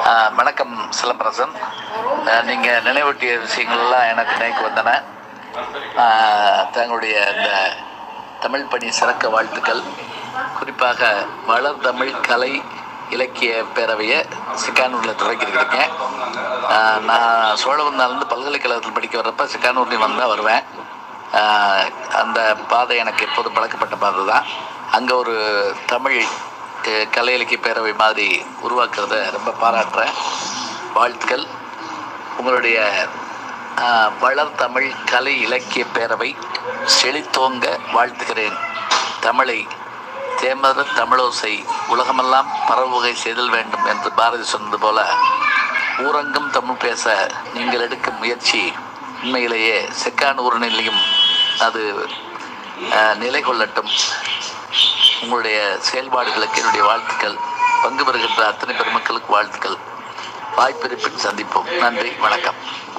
ஆஹ் வணக்கம் சிலம்பரசன் ஆஹ் நீங்க நினைவூட்டிய விஷயங்கள்லாம் எனக்கு நினைக்கு வந்தன ஆஹ் தங்களுடைய இந்த தமிழ் பணி சிறக்க வாழ்த்துக்கள் குறிப்பாக வளர் தமிழ் கலை இலக்கிய பேரவையை சிக்கானூரில் தொடங்கியிருக்கிறீங்க ஆஹ் நான் சோழவந்தாலேருந்து பல்கலைக்கழகத்தில் படிக்க வர்றப்ப சிக்கானூர்லேயும் வந்தால் வருவேன் ஆஹ் அந்த பாதை எனக்கு எப்போதும் பழக்கப்பட்ட பாதை தான் அங்கே ஒரு தமிழ் அஹ், கலை இலக்கிய பேரவை மாதிரி உருவாக்குறத ரொம்ப பாராட்டுறேன் வாழ்த்துக்கள் உங்களுடைய ஆஹ், வளர் தமிழ் கலை இலக்கிய பேரவை செழித்தோங்க வாழ்த்துகிறேன் தமிழை தேமர தமிழோசை உலகமெல்லாம் பரவுகை செய்தல் வேண்டும் என்று பாரதி சொன்னது போல ஊரங்கும் தமிழ் பேச நீங்கள் எடுக்கும் முயற்சி உண்மையிலேயே செக்கான் ஊரணிலையும் அது ஆஹ், நிலை கொள்ளட்டும் உங்களுடைய செயல்பாடுகளுக்கு என்னுடைய வாழ்த்துக்கள் பங்கு பெறுகின்ற அத்தனை பெருமக்களுக்கு வாழ்த்துக்கள் வாய்ப்பிருப்பின் சந்திப்போம் நன்றி வணக்கம்